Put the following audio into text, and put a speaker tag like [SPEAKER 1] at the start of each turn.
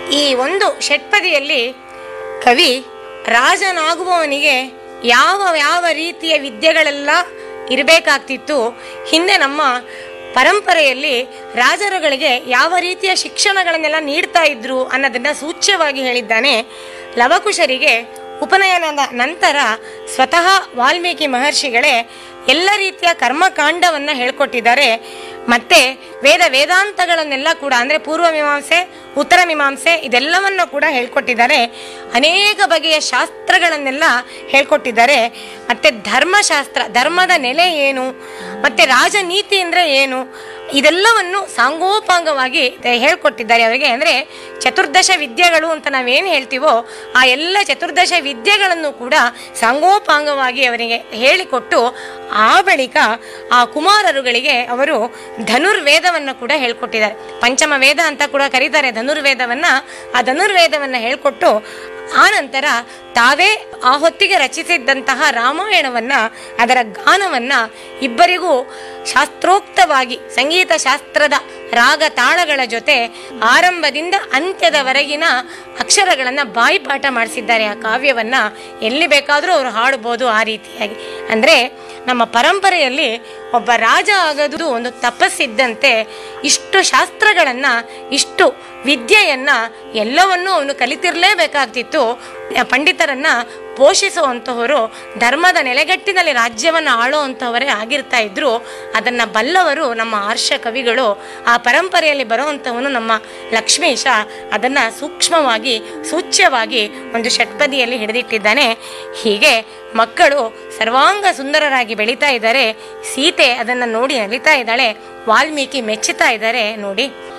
[SPEAKER 1] ಈ ಒಂದು ಷಟ್ಪದಿಯಲ್ಲಿ ಕವಿ ರಾಜನಾಗುವವನಿಗೆ ಯಾವ ಯಾವ ರೀತಿಯ ವಿದ್ಯೆಗಳೆಲ್ಲ ಇರಬೇಕಾಗ್ತಿತ್ತು ಹಿಂದೆ ನಮ್ಮ ಪರಂಪರೆಯಲ್ಲಿ ರಾಜರುಗಳಿಗೆ ಯಾವ ರೀತಿಯ ಶಿಕ್ಷಣಗಳನ್ನೆಲ್ಲ ನೀಡ್ತಾ ಇದ್ರು ಅನ್ನೋದನ್ನ ಸೂಚ್ಯವಾಗಿ ಹೇಳಿದ್ದಾನೆ ಲವಕುಶರಿಗೆ ಉಪನಯನದ ನಂತರ ಸ್ವತಃ ವಾಲ್ಮೀಕಿ ಮಹರ್ಷಿಗಳೇ ಎಲ್ಲ ರೀತಿಯ ಕರ್ಮಕಾಂಡವನ್ನ ಹೇಳ್ಕೊಟ್ಟಿದ್ದಾರೆ ಮತ್ತೆ ವೇದ ವೇದಾಂತಗಳನ್ನೆಲ್ಲ ಕೂಡ ಅಂದ್ರೆ ಪೂರ್ವ ಮೀಮಾಂಸೆ ಉತ್ತರ ಮೀಮಾಂಸೆ ಇದೆಲ್ಲವನ್ನ ಕೂಡ ಹೇಳ್ಕೊಟ್ಟಿದ್ದಾರೆ ಅನೇಕ ಬಗೆಯ ಶಾಸ್ತ್ರಗಳನ್ನೆಲ್ಲ ಹೇಳ್ಕೊಟ್ಟಿದ್ದಾರೆ ಮತ್ತೆ ಧರ್ಮಶಾಸ್ತ್ರ ಧರ್ಮದ ನೆಲೆ ಏನು ಮತ್ತೆ ರಾಜನೀತಿ ಅಂದ್ರೆ ಏನು ಇದೆಲ್ಲವನ್ನು ಸಾಂಗೋಪಾಂಗವಾಗಿ ಹೇಳ್ಕೊಟ್ಟಿದ್ದಾರೆ ಅವರಿಗೆ ಅಂದ್ರೆ ಚತುರ್ದಶ ವಿದ್ಯೆಗಳು ಅಂತ ನಾವೇನು ಹೇಳ್ತೀವೋ ಆ ಎಲ್ಲ ಚತುರ್ದಶ ವಿದ್ಯೆಗಳನ್ನು ಕೂಡ ಸಾಂಗೋಪಾಂಗವಾಗಿ ಅವರಿಗೆ ಹೇಳಿಕೊಟ್ಟು ಆ ಬಳಿಕ ಆ ಕುಮಾರರುಗಳಿಗೆ ಅವರು ಧನುರ್ವೇದವನ್ನು ಕೂಡ ಹೇಳ್ಕೊಟ್ಟಿದ್ದಾರೆ ಪಂಚಮ ವೇದ ಅಂತ ಕೂಡ ಕರೀತಾರೆ ಧನುರ್ವೇದವನ್ನ ಆ ಧನುರ್ವೇದವನ್ನ ಹೇಳ್ಕೊಟ್ಟು ಆ ನಂತರ ತಾವೇ ಆ ಹೊತ್ತಿಗೆ ರಚಿಸಿದ್ದಂತಹ ರಾಮಾಯಣವನ್ನ ಅದರ ಗಾನವನ್ನ ಇಬ್ಬರಿಗೂ ಶಾಸ್ತ್ರೋಕ್ತವಾಗಿ ಸಂಗೀತ ಶಾಸ್ತ್ರದ ರಾಗ ತಾಳಗಳ ಜೊತೆ ಆರಂಭದಿಂದ ಅಂತ್ಯದವರೆಗಿನ ಅಕ್ಷರಗಳನ್ನ ಬಾಯಿಪಾಠ ಮಾಡಿಸಿದ್ದಾರೆ ಆ ಕಾವ್ಯವನ್ನ ಎಲ್ಲಿ ಬೇಕಾದರೂ ಅವರು ಹಾಡಬಹುದು ಆ ರೀತಿಯಾಗಿ ಅಂದ್ರೆ ನಮ್ಮ ಪರಂಪರೆಯಲ್ಲಿ ಒಬ್ಬ ರಾಜ ಆಗೋದು ಒಂದು ತಪಸ್ಸಿದ್ದಂತೆ ಇಷ್ಟು ಶಾಸ್ತ್ರಗಳನ್ನ ಇಷ್ಟು ವಿದ್ಯೆಯನ್ನ ಎಲ್ಲವನ್ನೂ ಅವನು ಕಲಿತಿರ್ಲೇಬೇಕಾಗ್ತಿತ್ತು ಪಂಡಿತರನ್ನ ಪೋಷಿಸುವಂತಹವರು ಧರ್ಮದ ನೆಲೆಗಟ್ಟಿನಲ್ಲಿ ರಾಜ್ಯವನ್ನು ಆಳುವಂತಹವರೇ ಆಗಿರ್ತಾ ಇದ್ರು ಅದನ್ನ ಬಲ್ಲವರು ನಮ್ಮ ಆರ್ಷ ಕವಿಗಳು ಆ ಪರಂಪರೆಯಲ್ಲಿ ಬರುವಂತಹವನು ನಮ್ಮ ಲಕ್ಷ್ಮೀಶ ಅದನ್ನ ಸೂಕ್ಷ್ಮವಾಗಿ ಸೂಚ್ಯವಾಗಿ ಒಂದು ಷಟ್ಪದಿಯಲ್ಲಿ ಹಿಡಿದಿಟ್ಟಿದ್ದಾನೆ ಹೀಗೆ ಮಕ್ಕಳು ಸರ್ವಾಂಗ ಸುಂದರರಾಗಿ ಬೆಳೀತಾ ಇದ್ದಾರೆ ಸೀತೆ ಅದನ್ನ ನೋಡಿ ನಲಿತಾ ಇದ್ದಾಳೆ ವಾಲ್ಮೀಕಿ ಮೆಚ್ಚುತ್ತಾ ಇದ್ದಾರೆ ನೋಡಿ